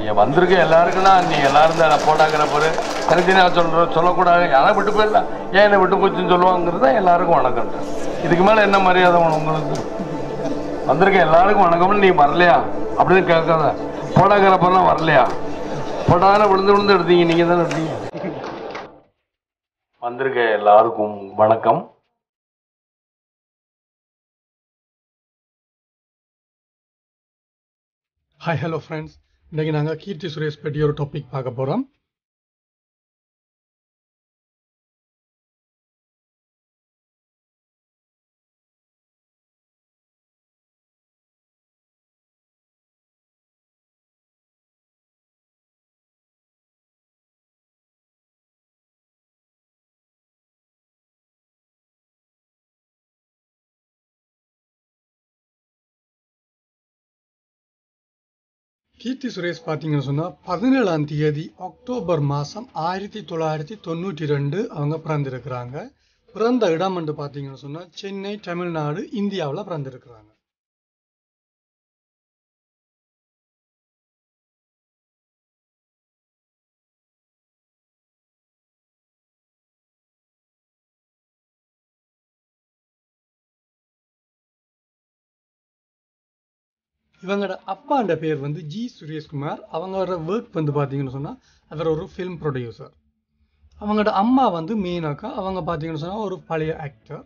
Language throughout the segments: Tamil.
நீங்க வந்திருக்க எல்லாருக்குன்னா நீ எல்லாரும் தான் போட்டாங்கிறப்பரு தனித்தனியாக சொல்ற சொல்லக்கூடாது யாரை விட்டு போயிடலாம் ஏன் என்னை விட்டு போச்சுன்னு சொல்லுவாங்கிறது தான் எல்லாருக்கும் வணக்கம் இதுக்கு மேல என்ன மரியாதை வேணும் உங்களுக்கு வந்திருக்க எல்லாருக்கும் வணக்கம்னு நீ வரலையா அப்படின்னு கேட்காத போடாங்கிறப்பெல்லாம் வரலையா போட்டாதானே விழுந்து விழுந்து எடுத்தீங்க நீங்க தானே எடுத்தீங்க வந்திருக்க எல்லாருக்கும் வணக்கம் ஹாய் ஹலோ ஃப்ரெண்ட்ஸ் இன்றைக்கி நாங்கள் கீர்த்தி சுரேஷ் பற்றி ஒரு டாபிக் பார்க்க போகிறோம் கீர்த்தி சுரேஷ் பார்த்தீங்கன்னு சொன்னால் பதினேழாம் தேதி அக்டோபர் மாதம் ஆயிரத்தி தொள்ளாயிரத்தி தொண்ணூற்றி ரெண்டு அவங்க பிறந்திருக்கிறாங்க பிறந்த இடம் என்று பார்த்தீங்கன்னு சொன்னால் சென்னை தமிழ்நாடு இந்தியாவில் பிறந்திருக்கிறாங்க இவங்களோட அப்பாண்ட பேர் வந்து ஜி சுரேஷ்குமார் அவங்களோட ஒர்க் வந்து பார்த்தீங்கன்னு சொன்னால் அவர் ஒரு ஃபிலிம் ப்ரொடியூசர் அவங்களோட அம்மா வந்து மீனாக்கா அவங்க பார்த்தீங்கன்னு சொன்னால் ஒரு பழைய ஆக்டர்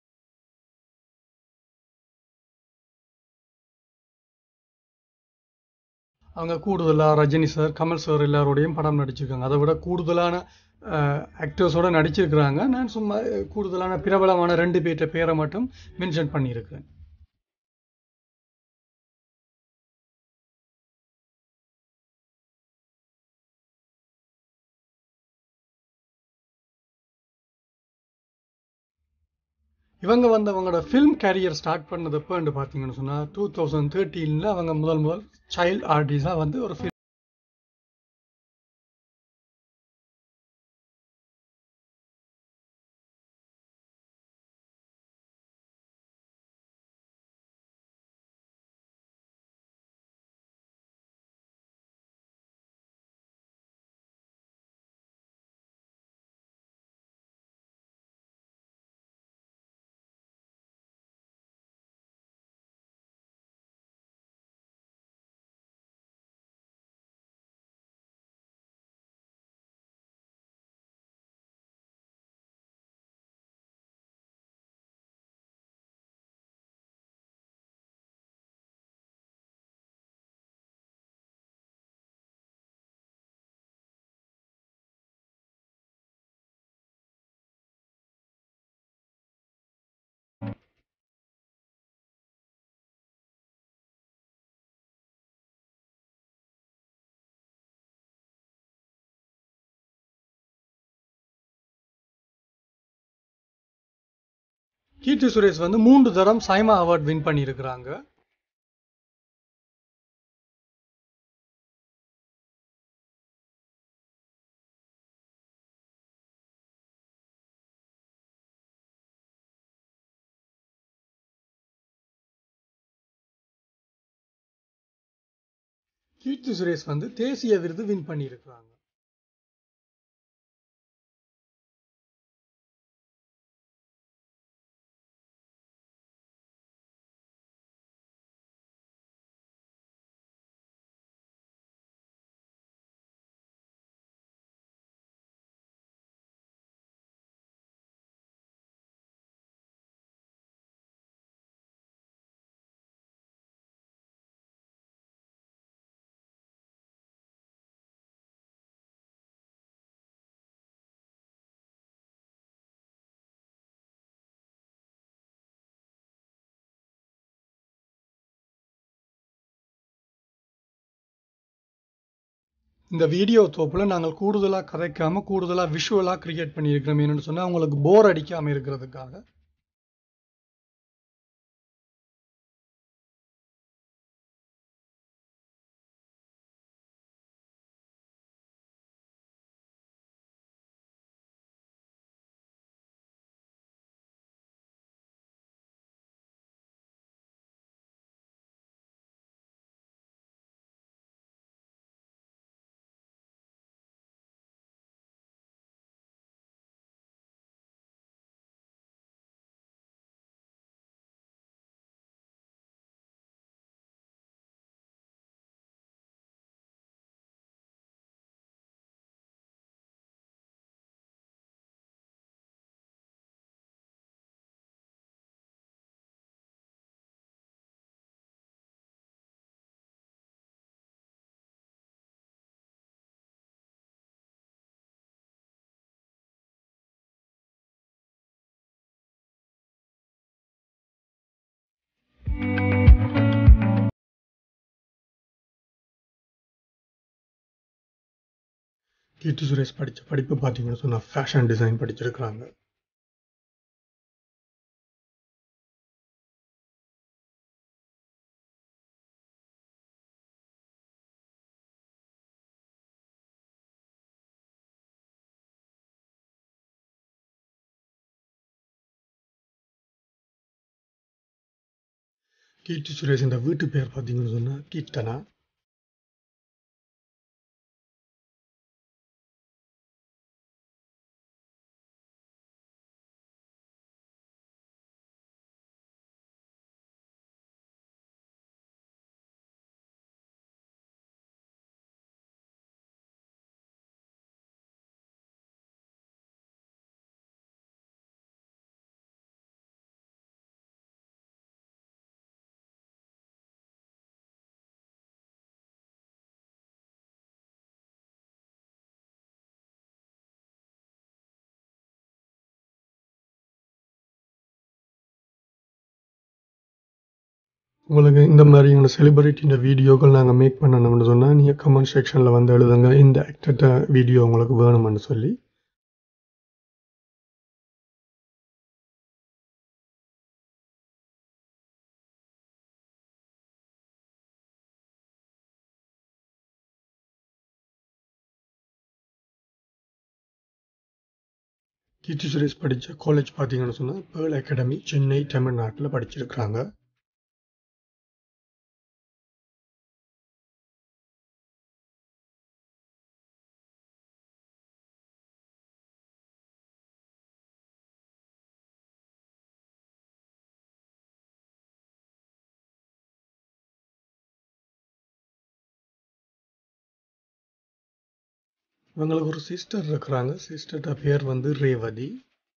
அவங்க கூடுதலாக ரஜினி சார் கமல் சார் எல்லாரோடையும் படம் நடிச்சிருக்காங்க அதை விட கூடுதலான ஆக்டர்ஸோட நடிச்சிருக்கிறாங்க நான் சும்மா அஹ், கூடுதலான பிரபலமான ரெண்டு பேர்ட்ட பேரை மட்டும் மென்ஷன் பண்ணியிருக்கேன் இவங்க வந்து அவங்களோட ஃபிலிம் கேரியர் ஸ்டார்ட் பண்ணது எப்போன்னு பார்த்தீங்கன்னு சொன்னால் டூ தௌசண்ட் தேர்ட்டீனில் அவங்க முதல் முதல் சைல்ட் ஆர்டிஸ்டாக வந்து ஒரு ஃபிலிம் கீர்த்தி சுரேஷ் வந்து மூன்று தரம் சைமா அவார்ட் வின் பண்ணியிருக்கிறாங்க கீர்த்தி சுரேஷ் வந்து தேசிய விருது வின் பண்ணியிருக்கிறாங்க இந்த வீடியோ தோப்பில் நாங்கள் கூடுதலாக கதைக்காம கூடுதலாக விஷுவலாக கிரியேட் பண்ணியிருக்கிறோம் என்னன்னு சொன்னால் உங்களுக்கு போர் அடிக்காமல் இருக்கிறதுக்காக கீர்த்தி சுரேஷ் படித்த படிப்பு பார்த்தீங்கன்னு சொன்னால் ஃபேஷன் டிசைன் படிச்சிருக்கிறாங்க கீர்த்தி சுரேஷ் இந்த வீட்டு பேர் பார்த்தீங்கன்னு சொன்னால் கீர்த்தனா உங்களுக்கு இந்த மாதிரியான செலிபிரிட்டின வீடியோக்கள் நாங்கள் மேக் பண்ணணும்னு சொன்னால் நீங்கள் கமெண்ட் செக்ஷனில் வந்து எழுதுங்க இந்த ஆக்டர்ட்ட வீடியோ உங்களுக்கு வேணும்னு சொல்லி கீர்த்தி சுரேஷ் படித்த காலேஜ் பார்த்தீங்கன்னு சொன்னால் பேர்ல் அகாடமி சென்னை தமிழ்நாட்டில் படிச்சிருக்கிறாங்க இவங்களுக்கு ஒரு சிஸ்டர் இருக்கிறாங்க சிஸ்டர்ட பேர் வந்து ரேவதி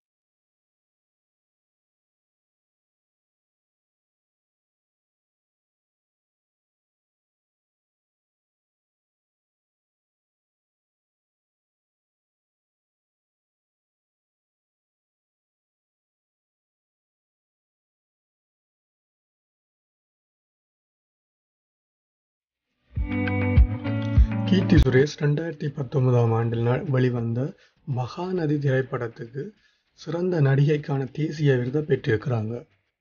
கீர்த்தி சுரேஷ் ரெண்டாயிரத்தி பத்தொன்பதாம் ஆண்டில் ந- வெளிவந்த மகாநதி திரைப்படத்துக்கு சிறந்த நடிகைக்கான தேசிய விருதை பெற்றிருக்கிறாங்க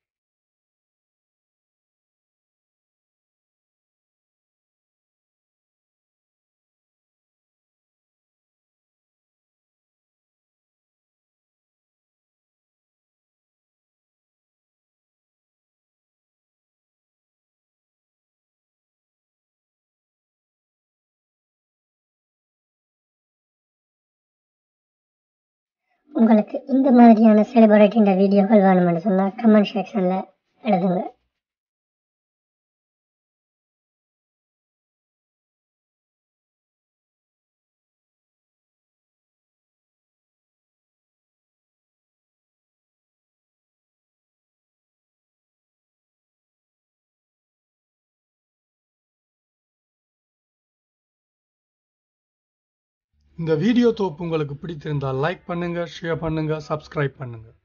உங்களுக்கு இந்த மாதிரியான செலிபிரிட்டின்ற வீடியோக்கள் வேணும்னு சொன்னால் கமெண்ட் செக்ஷனில் எழுதுங்க இந்த வீடியோ தோப்பு உங்களுக்கு பிடித்திருந்தால் லைக் பண்ணுங்க ஷேர் பண்ணுங்க சப்ஸ்கிரைப் பண்ணுங்க